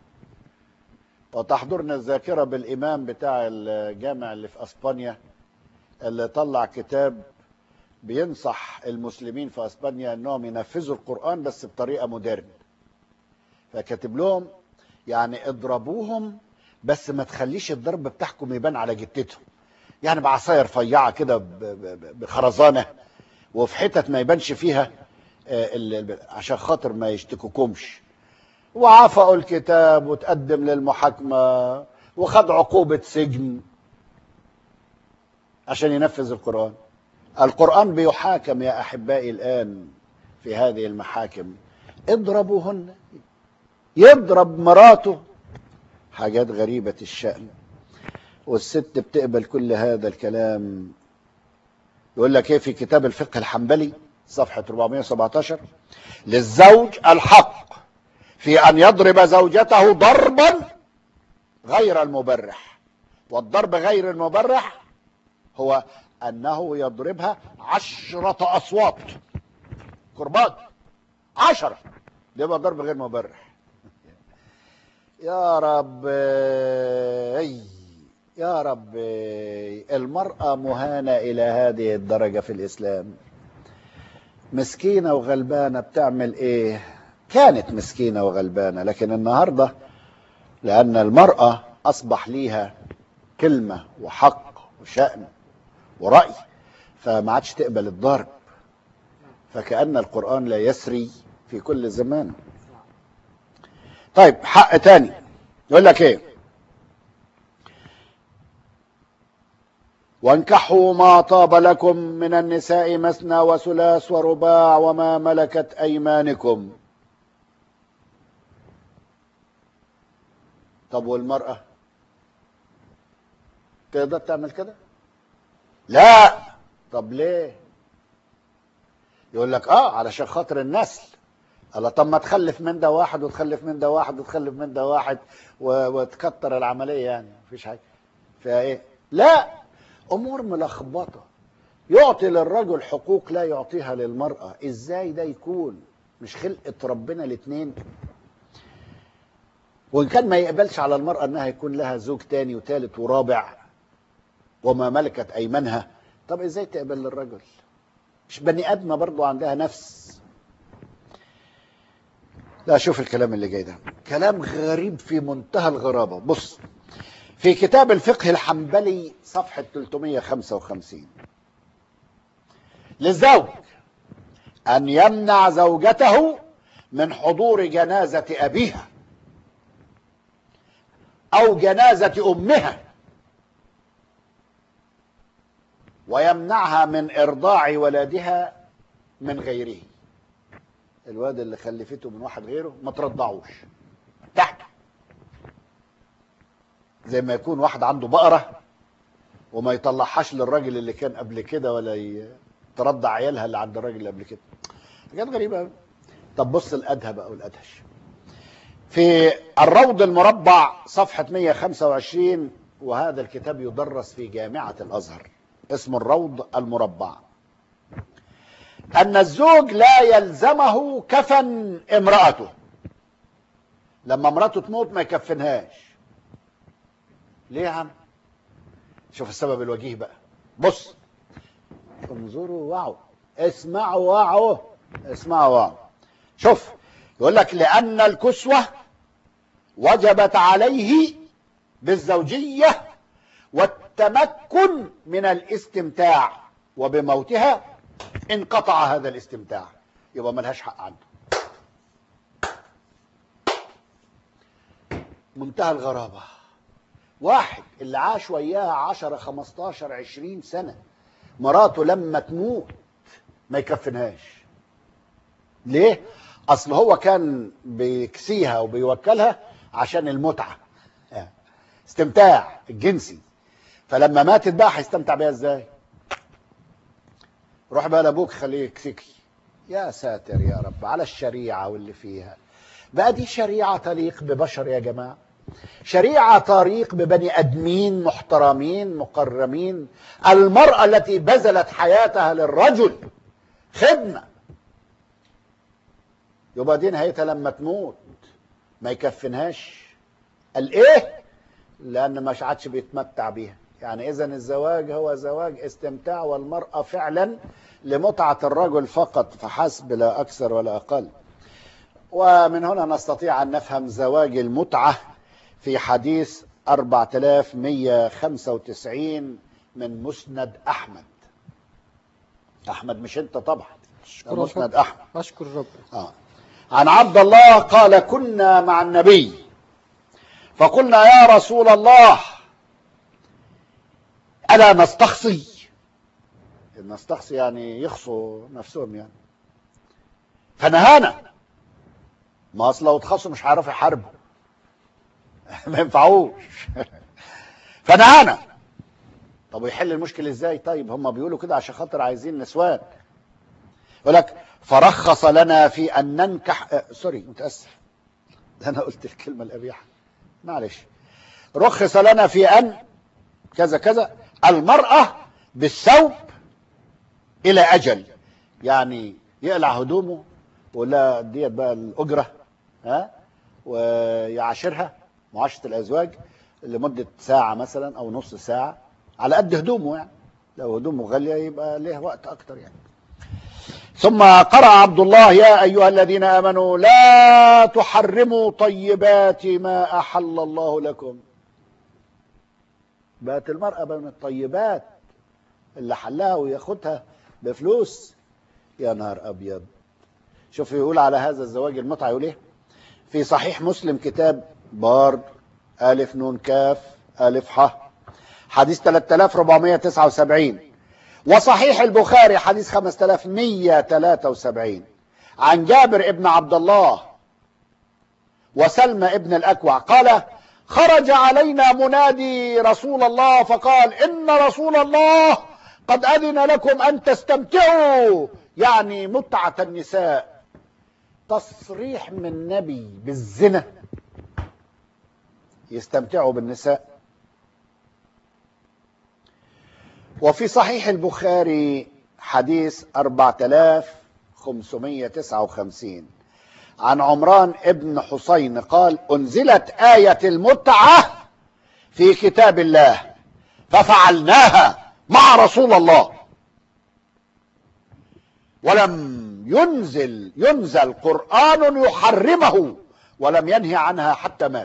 وتحضرنا الذاكرة بالإمام بتاع الجامع اللي في أسبانيا اللي طلع كتاب بينصح المسلمين في أسبانيا أنهم ينفذوا القرآن بس بطريقة مودرن فكاتب لهم يعني اضربوهم بس ما تخليش الضرب بتاعكم يبان على جتتهم يعني بعصايه رفيعه كده بخرزانه وفي حتت ما يبانش فيها عشان خاطر ما يشتكوكمش وعفقوا الكتاب وتقدم للمحاكمه وخد عقوبه سجن عشان ينفذ القران القران بيحاكم يا احبائي الان في هذه المحاكم اضربوهن يضرب مراته حاجات غريبه الشان والست بتقبل كل هذا الكلام يقول لك ايه في كتاب الفقه الحنبلي صفحة 417 للزوج الحق في أن يضرب زوجته ضربا غير المبرح والضرب غير المبرح هو أنه يضربها عشرة أصوات كربات عشرة ده يبقى ضرب غير مبرح يا رب أي يا رب المرأة مهانة إلى هذه الدرجة في الإسلام مسكينة وغلبانة بتعمل إيه كانت مسكينة وغلبانة لكن النهاردة لأن المرأة أصبح ليها كلمة وحق وشأن ورأي فما عادش تقبل الضرب فكأن القرآن لا يسري في كل زمان طيب حق تاني يقول لك ايه وانكحوا ما طاب لكم من النساء مثنى وثلاث ورباع وما ملكت ايمانكم طب والمرأة تقدر تعمل كده لا طب ليه يقول لك اه علشان خاطر النسل الله طب ما تخلف من ده واحد وتخلف من ده واحد وتخلف من ده واحد و... وتكتر العمليه يعني مفيش حاجه فيها ايه لا امور ملخبطه يعطي للرجل حقوق لا يعطيها للمرأة ازاي ده يكون مش خلقة ربنا الاثنين وان كان ما يقبلش على المرأة انها يكون لها زوج تاني وتالت ورابع وما ملكت ايمانها طب ازاي تقبل للرجل مش بني ادمة برضو عندها نفس لا شوف الكلام اللي جاي ده كلام غريب في منتهى الغرابة بص في كتاب الفقه الحنبلي صفحة 355 للزوج أن يمنع زوجته من حضور جنازة أبيها أو جنازة أمها ويمنعها من إرضاع ولدها من غيره الواد اللي خلفته من واحد غيره ما ترضعوش تحت زي ما يكون واحد عنده بقرة وما يطلعهاش للراجل اللي كان قبل كده ولا ي... ترضع عيالها اللي عند الراجل اللي قبل كده حاجات غريبة قوي طب بص الأدهى بقى والأدهش في الروض المربع صفحة 125 وهذا الكتاب يدرس في جامعة الأزهر اسمه الروض المربع أن الزوج لا يلزمه كفن امرأته لما امرأته تموت ما يكفنهاش ليه يا عم شوف السبب الوجيه بقى بص انظروا وعوا اسمعوا وعوا اسمعوا وعوا شوف يقول لك لأن الكسوة وجبت عليه بالزوجية والتمكن من الاستمتاع وبموتها انقطع هذا الاستمتاع يبقى ملهاش حق عنده منتهى الغرابة واحد اللي عاش وياها عشرة خمستاشر عشرين سنة مراته لما تموت ما يكفنهاش ليه اصل هو كان بيكسيها وبيوكلها عشان المتعة استمتاع الجنسي فلما ماتت بقى هيستمتع بيها ازاي روح بقى لابوك خليه يكسيكي يا ساتر يا رب على الشريعة واللي فيها بقى دي شريعة تليق ببشر يا جماعة شريعة تليق ببني أدمين محترمين مكرمين المرأة التي بذلت حياتها للرجل خدمة يبقى دي نهايتها لما تموت ما يكفنهاش قال ايه لان مش عادش بيتمتع بيها يعني اذا الزواج هو زواج استمتاع والمرأة فعلا لمتعة الرجل فقط فحسب لا اكثر ولا اقل ومن هنا نستطيع ان نفهم زواج المتعة في حديث 4195 من مسند احمد احمد مش انت طبعا أشكر مسند رب. احمد أشكر الرب آه. عن عبد الله قال كنا مع النبي فقلنا يا رسول الله ألا نستخصي نستخصي يعني يخصوا نفسهم يعني فنهانا ما أصل لو اتخصوا مش هيعرفوا يحاربوا ما ينفعوش فنهانا طب ويحل المشكلة ازاي طيب هم بيقولوا كده عشان خاطر عايزين نسوان يقول لك فرخص لنا في ان ننكح آه سوري متاسف ده انا قلت الكلمه القبيحه معلش رخص لنا في ان كذا كذا المراه بالثوب الى اجل يعني يقلع هدومه ولا ديت بقى الاجره ها ويعاشرها معاشره الازواج لمده ساعه مثلا او نص ساعه على قد هدومه يعني لو هدومه غاليه يبقى ليه وقت اكتر يعني ثم قرأ عبد الله يا أيها الذين آمنوا لا تحرموا طيبات ما أحل الله لكم بقت المرأة من الطيبات اللي حلها وياخدها بفلوس يا نهار أبيض شوف يقول على هذا الزواج المتعة يقول ايه في صحيح مسلم كتاب بار ألف نون كاف ألف ح حديث 3479 وصحيح البخاري حديث 5173 عن جابر ابن عبد الله وسلمى ابن الأكوع قال خرج علينا منادي رسول الله فقال إن رسول الله قد أذن لكم أن تستمتعوا يعني متعة النساء تصريح من النبي بالزنا يستمتعوا بالنساء وفي صحيح البخاري حديث 4559 عن عمران ابن حسين قال أنزلت آية المتعة في كتاب الله ففعلناها مع رسول الله ولم ينزل ينزل قرآن يحرمه ولم ينهي عنها حتى مات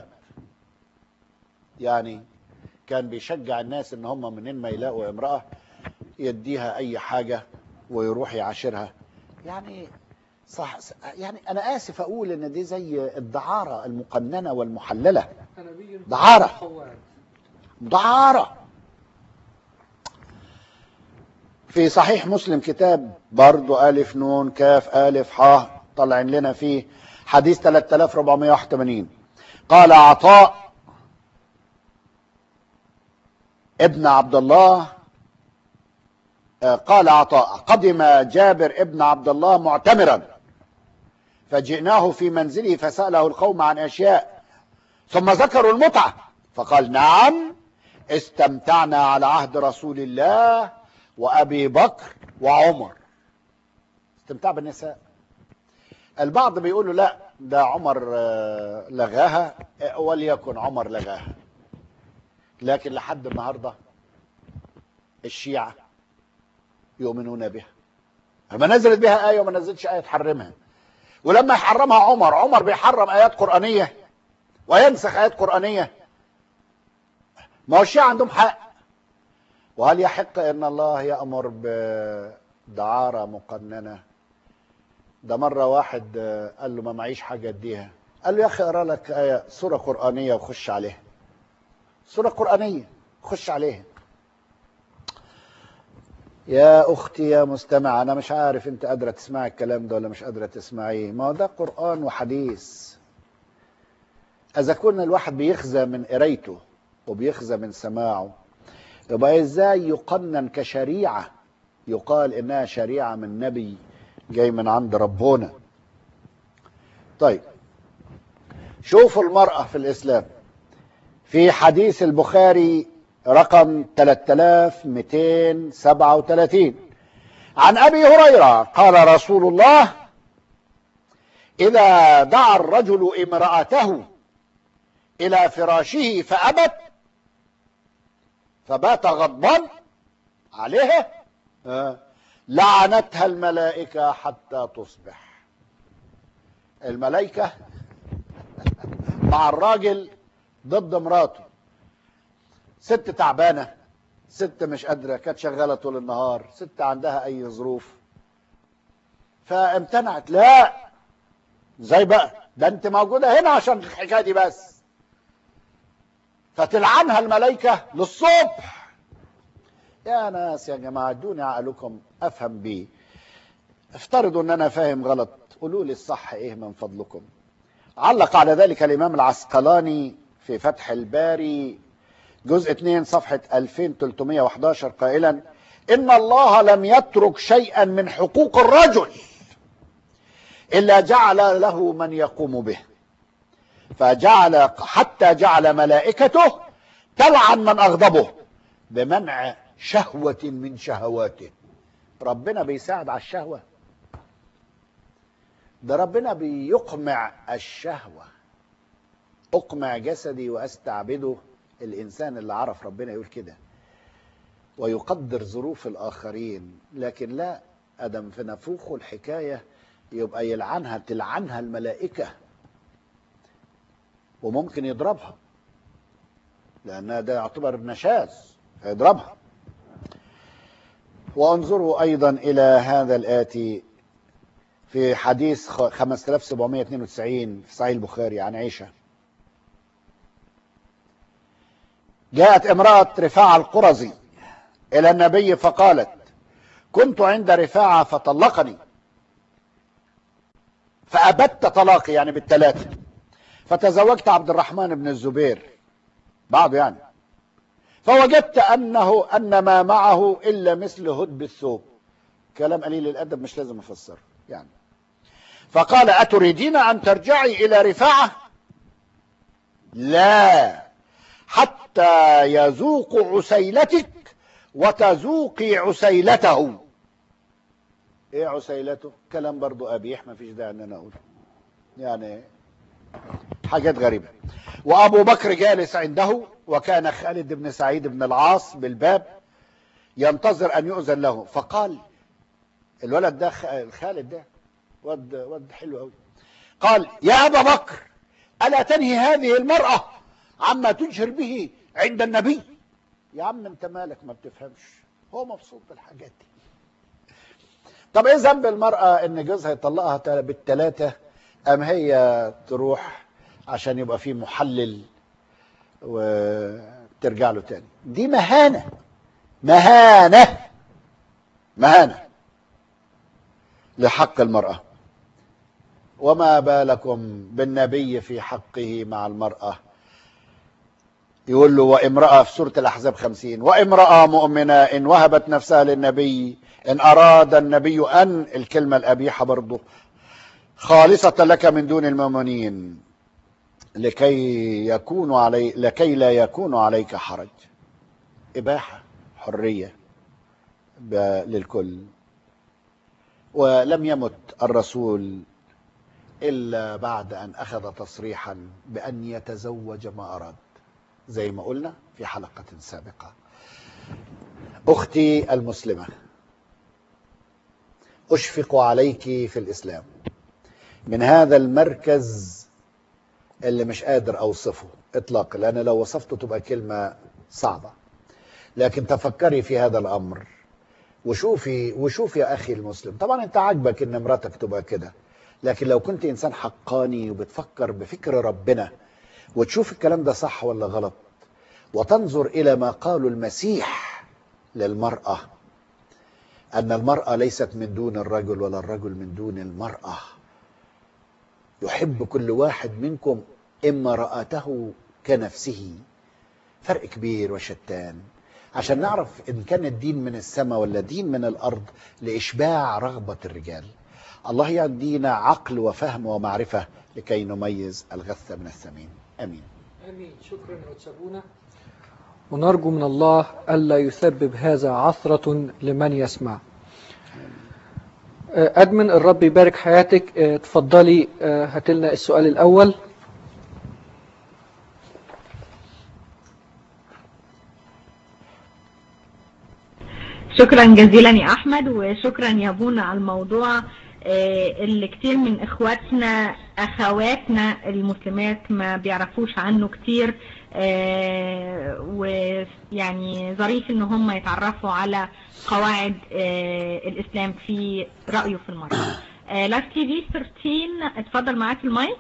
يعني كان بيشجع الناس ان هم منين ما يلاقوا امرأة يديها اي حاجة ويروح يعاشرها يعني صح يعني انا اسف اقول ان دي زي الدعارة المقننة والمحللة دعارة دعارة في صحيح مسلم كتاب برضو ألف نون كاف ألف حاء طلعين لنا فيه حديث 3481 قال عطاء ابن عبد الله قال عطاء قدم جابر ابن عبد الله معتمرا فجئناه في منزله فسأله القوم عن أشياء ثم ذكروا المتعة فقال نعم استمتعنا على عهد رسول الله وأبي بكر وعمر استمتاع بالنساء البعض بيقولوا لا ده عمر لغاها وليكن عمر لغاها لكن لحد النهارده الشيعة يؤمنون بها فما نزلت بها آية وما نزلتش آية تحرمها ولما يحرمها عمر عمر بيحرم آيات قرآنية وينسخ آيات قرآنية ما هو الشيعة عندهم حق وهل يحق ان الله يأمر بدعارة مقننة ده مرة واحد قال له ما معيش حاجة اديها قال له يا اخي اقرا لك آية سورة قرآنية وخش عليها سورة قرآنية خش عليها يا اختي يا مستمع انا مش عارف انت قادره تسمعي الكلام ده ولا مش قادره تسمعيه ما هو ده قران وحديث اذا كنا الواحد بيخزى من قرايته وبيخزى من سماعه يبقى ازاي يقنن كشريعه يقال انها شريعه من نبي جاي من عند ربنا طيب شوفوا المراه في الاسلام في حديث البخاري رقم 3237 عن ابي هريره قال رسول الله اذا دعا الرجل امراته الى فراشه فابت فبات غضبان عليه لعنتها الملائكه حتى تصبح الملائكه مع الراجل ضد مراته ست تعبانه ست مش قادره كانت شغاله طول النهار ست عندها اي ظروف فامتنعت لا زي بقى ده انت موجوده هنا عشان الحكايه دي بس فتلعنها الملائكه للصبح يا ناس يا جماعه ادوني عقلكم افهم بيه افترضوا ان انا فاهم غلط قولوا لي الصح ايه من فضلكم علق على ذلك الامام العسقلاني في فتح الباري جزء 2 صفحة 2311 قائلا إن الله لم يترك شيئا من حقوق الرجل إلا جعل له من يقوم به فجعل حتى جعل ملائكته تلعن من أغضبه بمنع شهوة من شهواته ربنا بيساعد على الشهوة ده ربنا بيقمع الشهوة أقمع جسدي وأستعبده الإنسان اللي عرف ربنا يقول كده ويقدر ظروف الآخرين لكن لا أدم في نفوخه الحكاية يبقى يلعنها تلعنها الملائكة وممكن يضربها لأنها ده يعتبر نشاز فيضربها وانظروا أيضا إلى هذا الآتي في حديث 5792 في صحيح البخاري عن عائشة جاءت امرأة رفاعة القرزي إلى النبي فقالت كنت عند رفاعة فطلقني فأبدت طلاقي يعني بالثلاثة فتزوجت عبد الرحمن بن الزبير بعده يعني فوجدت أنه أن ما معه إلا مثل هدب الثوب كلام قليل الأدب مش لازم أفسره يعني فقال أتريدين أن ترجعي إلى رفاعة لا حتى يذوق عسيلتك وتذوقي عسيلته ايه عسيلته كلام برضو ابيح ما فيش داعي ان انا اقوله يعني حاجات غريبة وابو بكر جالس عنده وكان خالد بن سعيد بن العاص بالباب ينتظر ان يؤذن له فقال الولد ده خ- خالد ده ود ود حلو قوي قال يا ابا بكر الا تنهي هذه المراه عما تجهر به عند النبي يا عم انت مالك ما بتفهمش هو مبسوط بالحاجات دي طب ايه ذنب المراه ان جوزها يطلقها تل- بالثلاثه ام هي تروح عشان يبقى في محلل وترجع له تاني دي مهانه مهانه مهانه لحق المراه وما بالكم بالنبي في حقه مع المراه يقول له وامرأة في سورة الأحزاب خمسين وامرأة مؤمنة إن وهبت نفسها للنبي إن أراد النبي أن الكلمة الأبيحة برضه خالصة لك من دون المؤمنين لكي يكون علي لكي لا يكون عليك حرج إباحة حرية ب- للكل ولم يمت الرسول إلا بعد أن أخذ تصريحا بأن يتزوج ما أراد زي ما قلنا في حلقة سابقة أختي المسلمة أشفق عليك في الإسلام من هذا المركز اللي مش قادر أوصفه إطلاقا لأن لو وصفته تبقى كلمة صعبة لكن تفكري في هذا الأمر وشوفي وشوفي يا أخي المسلم طبعا أنت عاجبك إن مراتك تبقى كده لكن لو كنت إنسان حقاني وبتفكر بفكر ربنا وتشوف الكلام ده صح ولا غلط وتنظر إلى ما قاله المسيح للمرأة أن المرأة ليست من دون الرجل ولا الرجل من دون المرأة يحب كل واحد منكم إما رأته كنفسه فرق كبير وشتان عشان نعرف إن كان الدين من السماء ولا دين من الأرض لإشباع رغبة الرجال الله يدينا عقل وفهم ومعرفة لكي نميز الغث من الثمين أمين امين شكرا يا وتسابونا ونرجو من الله الا يسبب هذا عثره لمن يسمع آه، ادمن الرب يبارك حياتك آه، اتفضلي آه، هات لنا السؤال الاول شكرا جزيلا يا احمد وشكرا يا بونا على الموضوع آه، اللي كتير من اخواتنا اخواتنا المسلمات ما بيعرفوش عنه كتير آه، ويعني ظريف ان هم يتعرفوا على قواعد آه، الاسلام في رايه في المرأة لايف تي في 13 اتفضل معاك المايك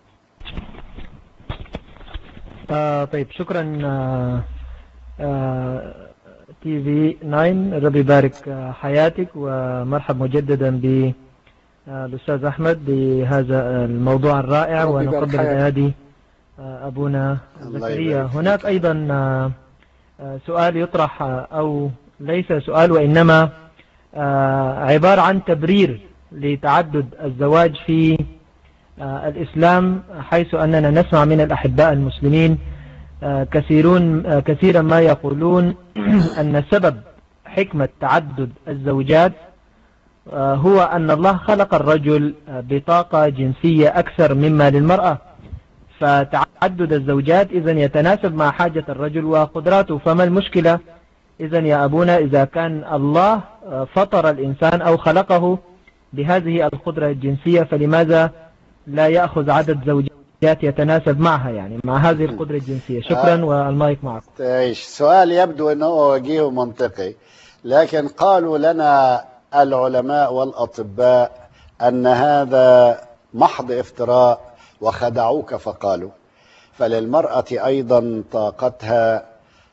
آه طيب شكرا آه آه تي في 9 ربي يبارك آه حياتك ومرحب مجددا ب آه، الأستاذ أحمد بهذا الموضوع الرائع ربي يبارك ونقبل حياتك. الأيادي آه، أبونا الله زكريا يبارك فيك. هناك أيضا آه، آه، سؤال يطرح آه، أو ليس سؤال وإنما آه، عبارة عن تبرير لتعدد الزواج في آه، الإسلام حيث أننا نسمع من الأحباء المسلمين آه، كثيرون آه، كثيرا ما يقولون أن سبب حكمة تعدد الزوجات آه، هو أن الله خلق الرجل آه، بطاقة جنسية أكثر مما للمرأة فتعدد الزوجات إذا يتناسب مع حاجة الرجل وقدراته فما المشكلة إذا يا أبونا إذا كان الله آه، فطر الإنسان أو خلقه بهذه القدرة الجنسية فلماذا لا يأخذ عدد زوجات يتناسب معها يعني مع هذه القدرة الجنسية شكرا آه. والمايك معكم تعيش سؤال يبدو انه وجيه ومنطقي لكن قالوا لنا العلماء والاطباء ان هذا محض افتراء وخدعوك فقالوا فللمرأة ايضا طاقتها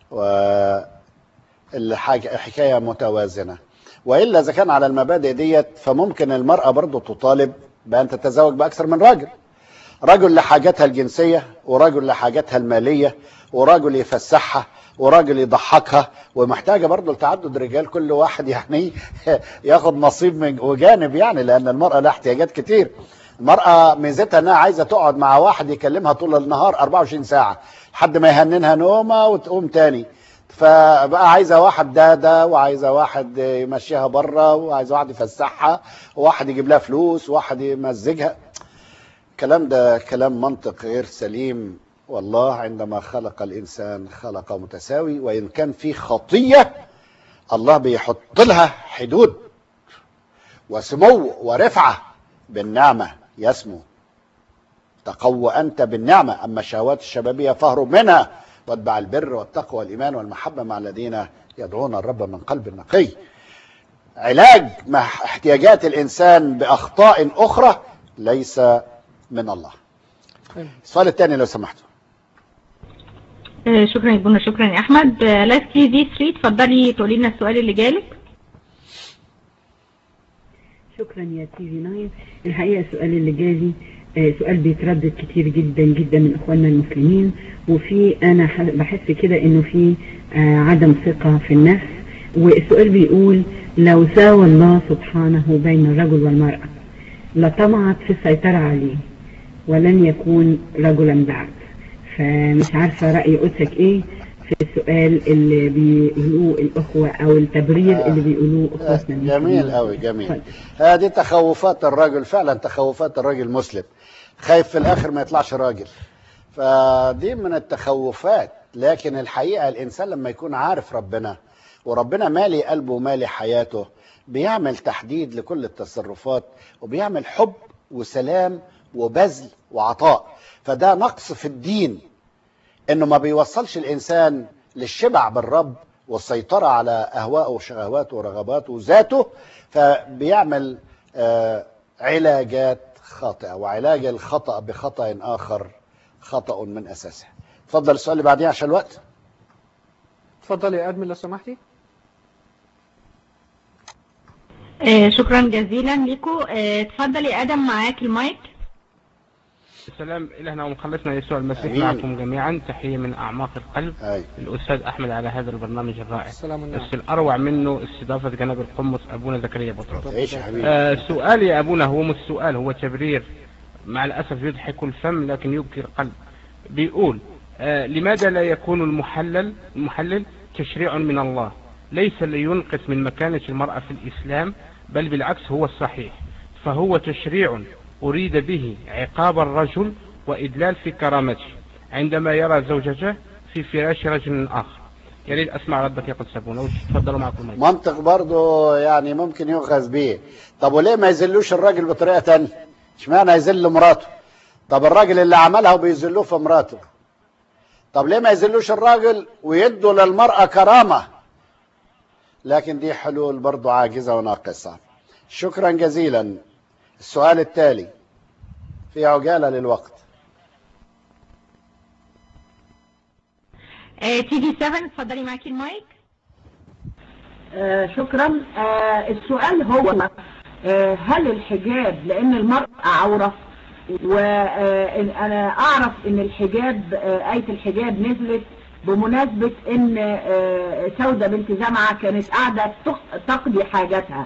والحكاية متوازنة والا اذا كان على المبادئ ديت فممكن المرأة برضو تطالب بان تتزوج باكثر من راجل رجل لحاجاتها الجنسية ورجل لحاجاتها المالية ورجل يفسحها ورجل يضحكها ومحتاجة برضه لتعدد رجال كل واحد يعني ياخد نصيب من وجانب يعني لأن المرأة لها احتياجات كتير المرأة ميزتها انها عايزة تقعد مع واحد يكلمها طول النهار 24 ساعة لحد ما يهننها نومة وتقوم تاني فبقى عايزه واحد دادا وعايزه واحد يمشيها بره وعايزه واحد يفسحها وواحد يجيب لها فلوس وواحد يمزجها الكلام ده كلام منطق غير سليم والله عندما خلق الانسان خلق متساوي وان كان في خطيه الله بيحط لها حدود وسمو ورفعه بالنعمه يسمو تقوى انت بالنعمه اما الشهوات الشبابيه فاهرب منها واتبع البر والتقوى والايمان والمحبه مع الذين يدعون الرب من قلب نقي علاج مع احتياجات الانسان باخطاء اخرى ليس من الله السؤال الثاني لو سمحتوا آه، شكرا يا بونا شكرا يا احمد آه، لاسكي دي 3 اتفضلي تقولي لنا السؤال اللي جالك شكرا يا تي في ناين الحقيقه السؤال اللي جالي آه، سؤال بيتردد كتير جدا جدا من اخواننا المسلمين وفي انا ح- بحس كده انه في آه، عدم ثقه في النفس والسؤال بيقول لو ساوى الله سبحانه بين الرجل والمراه لطمعت في السيطره عليه ولن يكون رجلا بعد فمش عارفه راي قدسك ايه في السؤال اللي بيقولوه الاخوه او التبرير اللي بيقولوه اخواتنا جميل المسلمين. قوي جميل اتفضل. هذه تخوفات الرجل فعلا تخوفات الرجل المسلم خايف في الاخر ما يطلعش راجل فدي من التخوفات لكن الحقيقه الانسان لما يكون عارف ربنا وربنا مالي قلبه ومالي حياته بيعمل تحديد لكل التصرفات وبيعمل حب وسلام وبذل وعطاء فده نقص في الدين انه ما بيوصلش الانسان للشبع بالرب والسيطره على اهوائه وشهواته ورغباته وذاته فبيعمل آه، علاجات خاطئه وعلاج الخطا بخطا اخر خطا من اساسه اتفضل السؤال اللي بعديه عشان الوقت اتفضلي يا ادمن لو سمحتي آه، شكرا جزيلا لكم اتفضل يا ادم معاك المايك السلام إلهنا ومخلصنا يسوع المسيح آمين. معكم جميعا تحية من أعماق القلب اي الأستاذ أحمد على هذا البرنامج الرائع السلام عليكم بس الأروع منه استضافة جناب القمص أبونا زكريا بطرس ايش يا حبيبي آه سؤالي يا أبونا هو مش سؤال هو تبرير مع الأسف يضحك الفم لكن يبكي القلب بيقول آه لماذا لا يكون المحلل المحلل تشريع من الله ليس لينقص من مكانة المرأة في الإسلام بل بالعكس هو الصحيح فهو تشريع أريد به عقاب الرجل وإدلال في كرامته عندما يرى زوجته في فراش رجل آخر يا ريت أسمع ردك يا قدس أبونا تفضلوا معكم المايك. منطق برضه يعني ممكن يؤخذ به طب وليه ما يذلوش الراجل بطريقه تانية اشمعنى يذل مراته طب الراجل اللي عملها وبيذلوه في مراته طب ليه ما يذلوش الراجل ويدوا للمرأة كرامة لكن دي حلول برضه عاجزة وناقصة شكرا جزيلا السؤال التالي في عجالة للوقت تي دي 7 اتفضلي معاكي المايك آه شكرا آه السؤال هو آه هل الحجاب لان المرأة عورة وانا اعرف ان الحجاب آه آية الحجاب نزلت بمناسبة ان آه سودة بنت زمعة كانت قاعدة تق- تقضي حاجاتها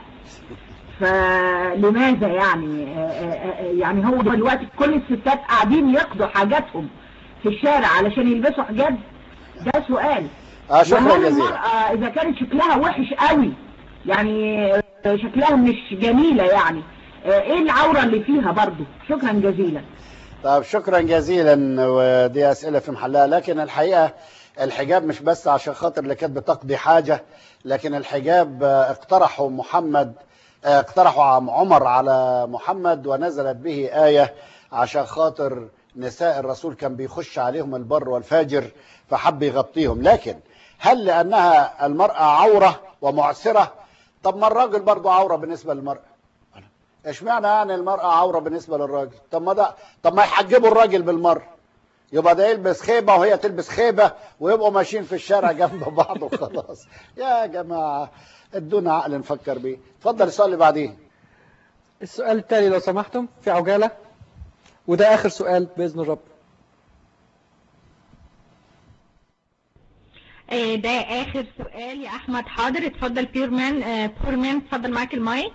فلماذا يعني آه، آه، آه، يعني هو دلوقتي كل الستات قاعدين يقضوا حاجاتهم في الشارع علشان يلبسوا حجاب ده سؤال اه شكرا وهل جزيلا المرأة إذا كانت شكلها وحش قوي يعني آه، شكلها مش جميلة يعني آه، إيه العورة اللي فيها برضو شكرا جزيلا طب شكرا جزيلا ودي اسئله في محلها لكن الحقيقه الحجاب مش بس عشان خاطر اللي كانت بتقضي حاجه لكن الحجاب آه، اقترحه محمد آه، اقترحه عم عمر على محمد ونزلت به ايه عشان خاطر نساء الرسول كان بيخش عليهم البر والفاجر فحب يغطيهم لكن هل لانها المراه عوره ومعسره طب ما الراجل برضه عوره بالنسبه للمراه اشمعنى يعني المرأة عورة بالنسبة للراجل طب ما ده طب ما يحجبوا الراجل بالمرة يبقى ده يلبس خيبة وهي تلبس خيبة ويبقوا ماشيين في الشارع جنب بعض وخلاص يا جماعة ادونا عقل نفكر بيه اتفضل السؤال اللي بعديه السؤال التالي لو سمحتم في عجالة وده آخر سؤال بإذن الرب آه، ده اخر سؤال يا احمد حاضر اتفضل بيرمان آه، بيرمان اتفضل معاك المايك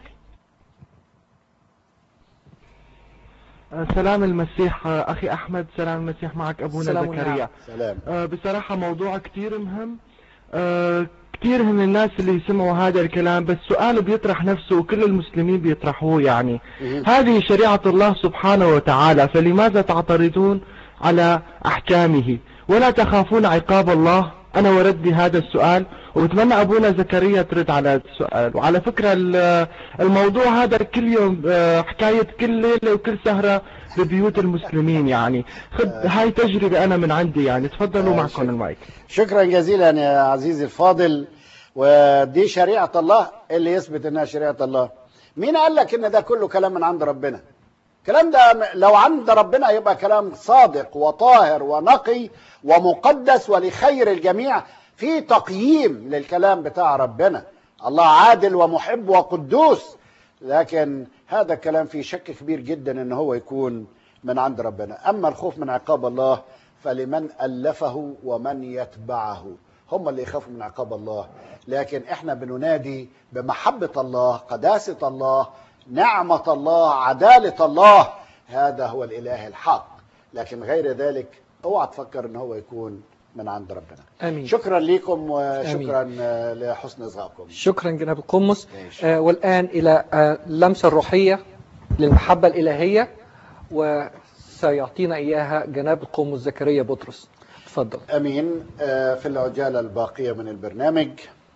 سلام المسيح أخي أحمد سلام المسيح معك أبونا سلام زكريا سلام آه، بصراحة موضوع كتير مهم آه، كثير من الناس اللي سمعوا هذا الكلام بس سؤال بيطرح نفسه وكل المسلمين بيطرحوه يعني مهم. هذه شريعة الله سبحانه وتعالى فلماذا تعترضون على أحكامه ولا تخافون عقاب الله أنا وردي هذا السؤال وبتمنى أبونا زكريا ترد على هذا السؤال وعلى فكرة ال- الموضوع هذا كل يوم آه، حكاية كل ليلة وكل سهرة ببيوت المسلمين يعني خد هاي تجربة أنا من عندي يعني تفضلوا آه، معكم شكرا. المايك شكرا جزيلا يا عزيزي الفاضل ودي شريعة الله اللي يثبت انها شريعة الله مين قال لك ان ده كله كلام من عند ربنا الكلام ده م- لو عند ربنا يبقى كلام صادق وطاهر ونقي ومقدس ولخير الجميع في تقييم للكلام بتاع ربنا الله عادل ومحب وقدوس لكن هذا الكلام فيه شك كبير جدا ان هو يكون من عند ربنا اما الخوف من عقاب الله فلمن الفه ومن يتبعه هم اللي يخافوا من عقاب الله لكن احنا بننادي بمحبه الله قداسه الله نعمه الله عداله الله هذا هو الاله الحق لكن غير ذلك اوعى تفكر ان هو يكون من عند ربنا امين شكرا لكم وشكرا آه، لحسن اصغائكم شكرا جناب القمص ماشي. آه والآن إلى آه اللمسة الروحية للمحبة الإلهية وسيعطينا إياها جناب القمص زكريا بطرس تفضل امين آه، في العجاله الباقيه من البرنامج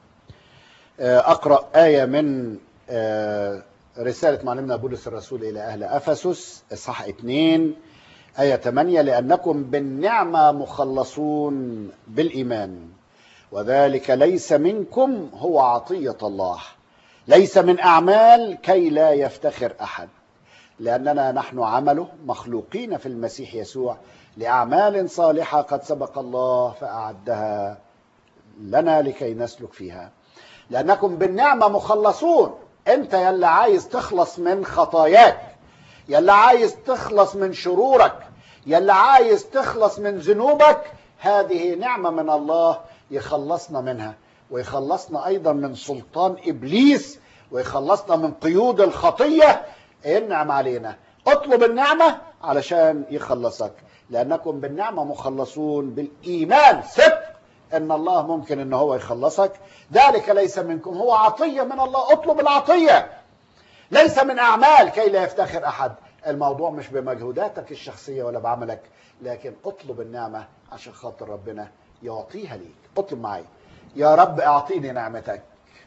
آه، اقرا ايه من آه، رساله معلمنا بولس الرسول الى اهل افسس اصحاح 2 ايه 8 لانكم بالنعمه مخلصون بالايمان وذلك ليس منكم هو عطيه الله ليس من اعمال كي لا يفتخر احد لأننا نحن عمله مخلوقين في المسيح يسوع لأعمال صالحة قد سبق الله فأعدها لنا لكي نسلك فيها لأنكم بالنعمة مخلصون أنت يلا عايز تخلص من خطاياك يلا عايز تخلص من شرورك يلا عايز تخلص من ذنوبك هذه نعمة من الله يخلصنا منها ويخلصنا أيضا من سلطان إبليس ويخلصنا من قيود الخطية ينعم علينا اطلب النعمة علشان يخلصك لأنكم بالنعمة مخلصون بالإيمان ثق أن الله ممكن أن هو يخلصك ذلك ليس منكم هو عطية من الله اطلب العطية ليس من أعمال كي لا يفتخر أحد الموضوع مش بمجهوداتك الشخصية ولا بعملك لكن اطلب النعمة عشان خاطر ربنا يعطيها ليك اطلب معي يا رب اعطيني نعمتك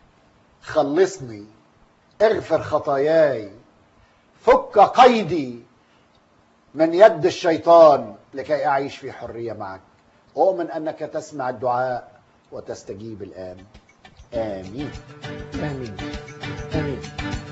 خلصني اغفر خطاياي فك قيدي من يد الشيطان لكي أعيش في حرية معك أؤمن أنك تسمع الدعاء وتستجيب الآن آمين آمين آمين